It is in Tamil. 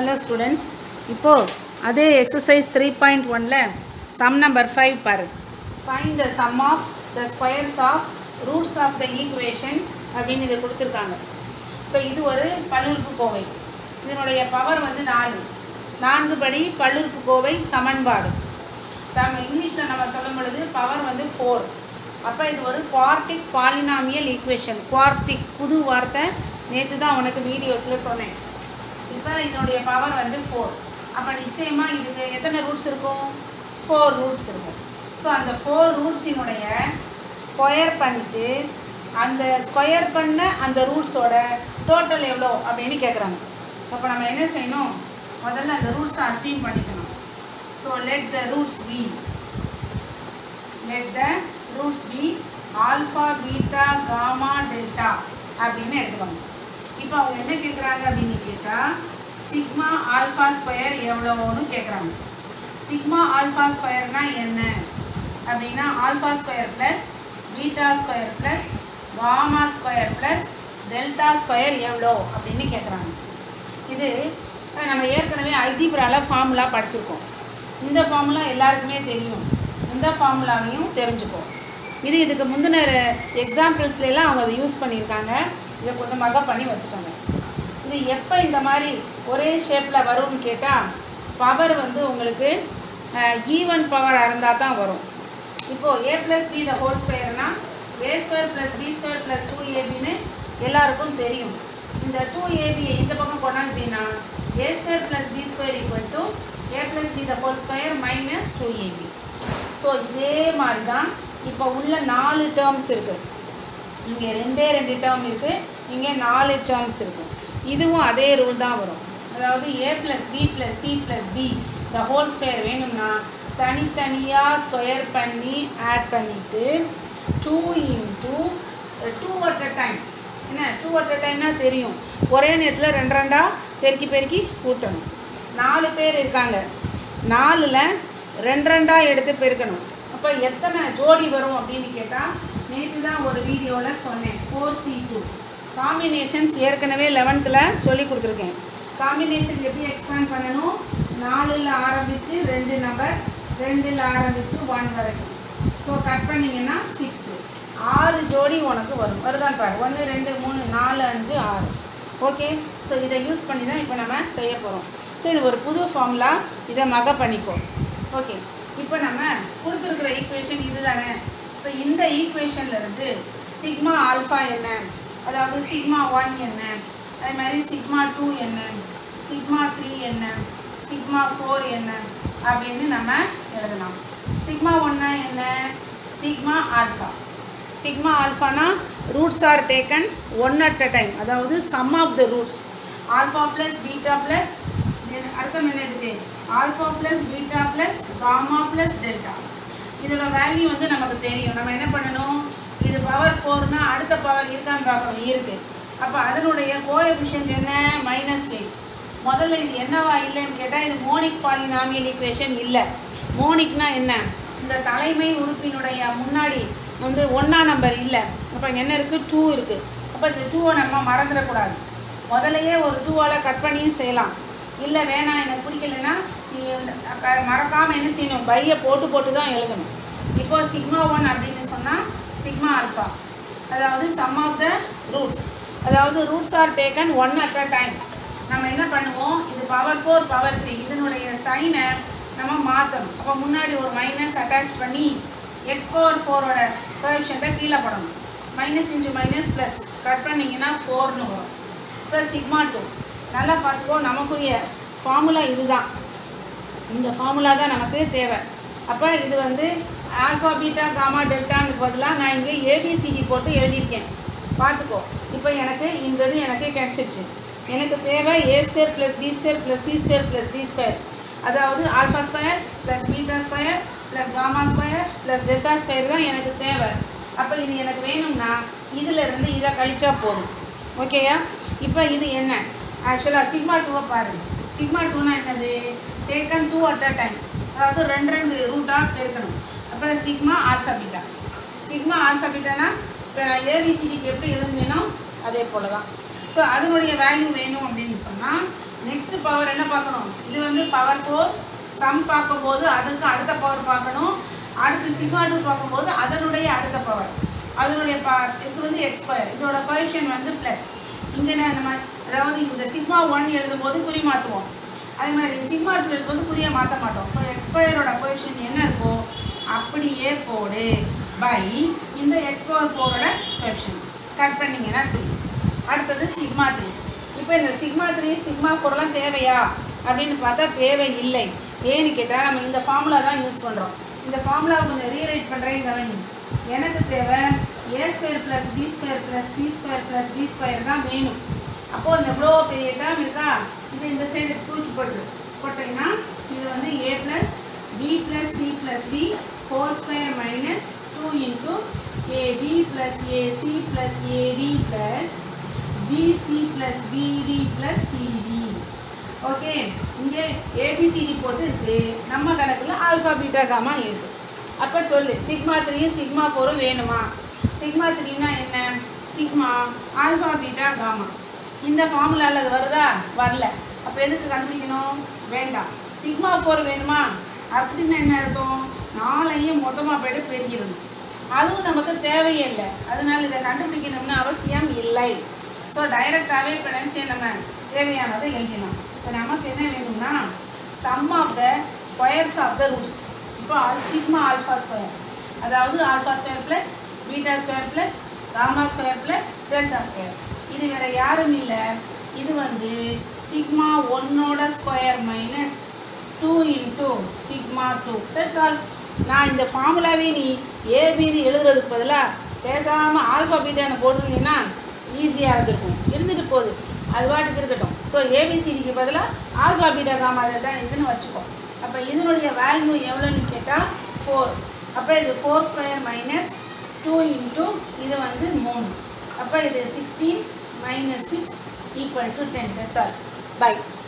ஹலோ ஸ்டூடெண்ட்ஸ் இப்போது அதே எக்ஸசைஸ் த்ரீ பாயிண்ட் ஒனில் சம் நம்பர் ஃபைவ் பாரு find the sum of the squares of roots of the equation அப்படின்னு இது கொடுத்துருக்காங்க இப்போ இது ஒரு பல்லுறுப்புக்கோவை இதனுடைய பவர் வந்து நாலு நான்கு படி பல்லுறுப்புக்கோவை சமன்பாடு தமிழ் இங்கிலீஷில் நம்ம சொல்லும் பொழுது பவர் வந்து ஃபோர் அப்போ இது ஒரு குவார்டிக் பாலினாமியல் ஈக்குவேஷன் குவார்டிக் புது வார்த்தை நேற்று தான் உனக்கு வீடியோஸில் சொன்னேன் இப்போ இதனுடைய பவர் வந்து ஃபோர் அப்போ நிச்சயமாக இதுக்கு எத்தனை ரூட்ஸ் இருக்கும் ஃபோர் ரூட்ஸ் இருக்கும் ஸோ அந்த ஃபோர் ரூட்ஸினுடைய ஸ்கொயர் பண்ணிட்டு அந்த ஸ்கொயர் பண்ண அந்த ரூட்ஸோட டோட்டல் எவ்வளோ அப்படின்னு கேட்குறாங்க அப்போ நம்ம என்ன செய்யணும் முதல்ல அந்த ரூட்ஸை அசீவ் பண்ணிக்கணும் so let the roots be let the roots be alpha beta gamma delta அப்படின்னு எடுத்துக்கணும் இப்போ அவங்க என்ன கேட்குறாங்க அப்படின்னு கேட்டால் சிக்மா ஆல்ஃபா ஸ்கொயர் எவ்வளோன்னு கேட்குறாங்க சிக்மா ஆல்ஃபா ஸ்கொயர்னா என்ன அப்படின்னா alpha square plus beta square plus gamma square plus delta square எவ்வளோ அப்படின்னு கேட்குறாங்க இது அஹ், நம்ம ஏற்கனவே அல்ஜிப்ராவில் ஃபார்முலா படிச்சிருக்கோம் இந்த ஃபார்முலா எல்லாருக்குமே தெரியும் இந்த ஃபார்முலாவையும் தெரிஞ்சுக்கோ இது இதுக்கு முந்தின எக்ஸாம்பிள்ஸ்லாம் அவங்க அதை யூஸ் பண்ணியிருக்காங்க இதை கொஞ்சம் மக பண்ணி வச்சுக்கோங்க இது எப்போ இந்த மாதிரி ஒரே ஷேப்பில் வரும்னு கேட்டால் பவர் வந்து உங்களுக்கு ஈவன் பவராக இருந்தால் தான் வரும் இப்போது a plus b the whole ஸ்கொயர்னா a square plus b square plus two ஏபின்னு எல்லாருக்கும் தெரியும் இந்த டூ ஏபியை இந்த பக்கம் கொண்டாந்துட்டீங்கன்னா a square plus b square equal to a plus b the whole square minus two a b so இதே மாதிரி தான் இப்போ உள்ள நாலு டேர்ம்ஸ் இருக்குது இங்கே ரெண்டே ரெண்டு டேர்ம் இருக்குது இங்கே நாலு டேர்ம்ஸ் இருக்குது இதுவும் அதே ரூல் தான் வரும் அதாவது a plus b plus c plus d the whole square வேணும்னா தனித்தனியாக ஸ்கொயர் பண்ணி ஆட் பண்ணிவிட்டு two into two at a time என்ன டூ அட் அ டைம்னா தெரியும் ஒரே நேரத்தில் ரெண்டு ரெண்டாக பெருக்கி பெருக்கி கூட்டணும் நாலு பேர் இருக்காங்க நாலில் ரெண்டு ரெண்டாக எடுத்து பெருக்கணும் அப்போ எத்தனை ஜோடி வரும் அப்படின்னு கேட்டால் நேற்று தான் ஒரு வீடியோவில் சொன்னேன் ஃபோர் சி டூ காம்பினேஷன்ஸ் ஏற்கனவே லெவன்த்தில் சொல்லி கொடுத்துருக்கேன் காம்பினேஷன் எப்படி எக்ஸ்பேண்ட் பண்ணணும் நாலில் ஆரம்பித்து ரெண்டு நம்பர் ரெண்டில் ஆரம்பித்து ஒன் வரைக்கும் ஸோ கட் பண்ணிங்கன்னா சிக்ஸு ஆறு ஜோடி உனக்கு வரும் வருதான் பாரு ஒன்று ரெண்டு மூணு நாலு அஞ்சு ஆறு ஓகே ஸோ இதை யூஸ் பண்ணி தான் இப்போ நம்ம செய்ய போகிறோம் ஸோ இது ஒரு புது ஃபார்முலா இதை மக பண்ணிக்கோ ஓகே இப்போ நம்ம கொடுத்துருக்குற ஈக்குவேஷன் இது தானே இப்போ இந்த ஈக்குவேஷன்ல இருந்து சிக்மா ஆல்ஃபா என்ன அதாவது சிக்மா ஒன் என்ன அதே மாதிரி சிக்மா டூ என்ன சிக்மா த்ரீ என்ன சிக்மா ஃபோர் என்ன அப்படின்னு நம்ம எழுதலாம் சிக்மா ஒன்னா என்ன சிக்மா ஆல்ஃபா சிக்மா ஆல்ஃபானா roots are taken one at a time அதாவது sum of the roots alpha plus beta plus அர்த்தம் என்ன இதுக்கு alpha plus beta plus gamma plus delta இதோட வேல்யூ வந்து நமக்கு தெரியும் நம்ம என்ன பண்ணணும் இது பவர் ஃபோர்னா அடுத்த பவர் இருக்கான்னு பார்க்கணும் இருக்குது அப்போ அதனுடைய கோஎஃபிஷியன்ட் என்ன மைனஸ் எயிட் முதல்ல இது என்னவா இல்லைன்னு கேட்டால் இது மோனிக் பாலினாமியல் ஈக்குவேஷன் இல்லை மோனிக்னா என்ன இந்த தலைமை உறுப்பினுடைய முன்னாடி வந்து ஒன்றா நம்பர் இல்லை அப்போ இங்கே என்ன இருக்குது டூ இருக்குது அப்போ இந்த டூவை நம்ம மறந்துடக்கூடாது முதலையே ஒரு டூவால் கட் பண்ணியும் செய்யலாம் இல்லை வேணாம் எனக்கு பிடிக்கலன்னா நீ மறக்காமல் என்ன செய்யணும் பையை போட்டு போட்டு தான் எழுதணும் இப்போ சிக்மா ஒன் அப்படின்னு சொன்னால் சிக்மா ஆல்ஃபா அதாவது சம் ஆஃப் த ரூட்ஸ் அதாவது roots are taken one at a time நம்ம என்ன பண்ணுவோம் இது பவர் ஃபோர் பவர் த்ரீ இதனுடைய சைனை நம்ம மாற்றணும் அப்போ முன்னாடி ஒரு மைனஸ் அட்டாச் பண்ணி எக்ஸ் பவர் ஃபோரோட கோஎஃபிஷியண்ட்டை கீழே போடணும் minus into minus plus cut பண்ணிங்கன்னா ஃபோர்னு வரும் இப்போ சிக்மா டூ நல்லா பார்த்துக்கோ நமக்குரிய ஃபார்முலா இதுதான் இந்த ஃபார்முலா தான் நமக்கு தேவை அப்போ இது வந்து ஆல்ஃபா பீட்டா காமா டெல்டான்னு பதிலாக நான் இங்கே ஏபிசிடி போட்டு எழுதியிருக்கேன் பார்த்துக்கோ இப்போ எனக்கு இந்த இது எனக்கு கிடச்சிருச்சு எனக்கு தேவை a square plus b square plus c square plus d square அதாவது alpha square plus beta square plus gamma square plus delta square தான் எனக்கு தேவை அப்போ இது எனக்கு வேணும்னா இதில் இருந்து இதை கழிச்சா போதும் ஓகேயா இப்போ இது என்ன ஆக்சுவலாக சிக்மா டூவை பாருங்க சிக்மா டூனா என்னது taken two at a time அதாவது ரெண்டு ரெண்டு ரூட்டாக பெருக்கணும் அப்போ sigma alpha beta sigma alpha பீட்டானா இப்போ ஏபிசிடிக்கு எப்படி எழுதுனேனோ அதே போல தான் ஸோ அதனுடைய வேல்யூ வேணும் அப்படின்னு சொன்னால் நெக்ஸ்ட் பவர் என்ன பார்க்கணும் இது வந்து பவர் ஃபோர் சம் பார்க்கும்போது அதுக்கு அடுத்த பவர் பார்க்கணும் அடுத்து சிக்மா டூ பார்க்கும்போது அதனுடைய அடுத்த பவர் அதனுடைய ப இது வந்து எக்ஸ் ஸ்கொயர் இதோட கொஷன் வந்து ப்ளஸ் இங்கே நம்ம அதாவது இந்த சிக்மா ஒன் எழுதும்போது குறி மாற்றுவோம் அதே மாதிரி சிக்மா டூ எழுதும்போது குறியை மாற்ற மாட்டோம் ஸோ எக்ஸ் ஸ்கொயரோட கொஷன் என்ன இருக்கோ அப்படியே போடு பை இந்த எக்ஸ் பவர் ஃபோரோட கொஷன் கட் பண்ணிங்கன்னா த்ரீ அடுத்தது சிக்மா த்ரீ இப்போ இந்த சிக்மா த்ரீ சிக்மா ஃபோர்லாம் தேவையா அப்படின்னு பார்த்தா தேவை இல்லை ஏன்னு கேட்டால் நம்ம இந்த ஃபார்முலா தான் யூஸ் பண்ணுறோம் இந்த ஃபார்முலா கொஞ்சம் ரீரைட் பண்ணுறேன் கவனி எனக்கு தேவை a square plus b square plus c square plus d square தான் வேணும் அப்போது இந்த எவ்வளோ பெரிய டேர்ம் இருக்கா இது இந்த சைடு தூக்கி போட்டு போட்டீங்கன்னா இது வந்து a plus b plus c plus d four square minus two into a b plus a c plus a d plus b c plus b d plus c d okay இங்கே ஏபிசிடி போட்டு இருக்கு நம்ம கணக்கில் ஆல்ஃபா பீட்டா காமா இருக்கு அப்போ சொல்லு சிக்மா த்ரீயும் சிக்மா ஃபோரும் வேணுமா சிக்மா த்ரீனா என்ன சிக்மா ஆல்ஃபா பீட்டா காமா இந்த ஃபார்முலாவில் அது வருதா வரல அப்போ எதுக்கு கண்டுபிடிக்கணும் வேண்டாம் சிக்மா ஃபோர் வேணுமா அப்படின்னு என்ன அர்த்தம் நாளையும் மொத்தமாக போய்ட்டு பெருகிடணும் அதுவும் நமக்கு தேவையே இல்லை அதனால இதை கண்டுபிடிக்கணும்னு அவசியம் இல்லை ஸோ டைரெக்டாகவே இப்போ என்ன செய்ய நம்ம தேவையானதை எழுதிடலாம் இப்போ நமக்கு என்ன வேணும்னா sum of the squares of the roots இப்போ சிக்மா ஆல்ஃபா ஸ்கொயர் அதாவது alpha square plus beta square plus gamma square plus delta square இது வேறு யாரும் இல்லை இது வந்து சிக்மா ஒன்னோட square minus two into sigma two that's all நான் இந்த ஃபார்முலாவே நீ ஏபின்னு எழுதுறதுக்கு பதிலாக பேசாமல் ஆல்ஃபா பீட்டான்னு போட்டிருந்தீங்கன்னா ஈஸியாக இருந்திருக்கும் இருந்துட்டு போகுது அது பாட்டுக்கு இருக்கட்டும் ஸோ ஏபிசிடிக்கு பதிலாக ஆல்ஃபா பீட்டா காமா டெல்டா இதுன்னு வச்சுக்கோ அப்போ இதனுடைய வேல்யூ எவ்வளோன்னு கேட்டால் ஃபோர் அப்போ இது four square minus two into இது வந்து மூணு அப்போ இது sixteen minus six equal to ten that's all by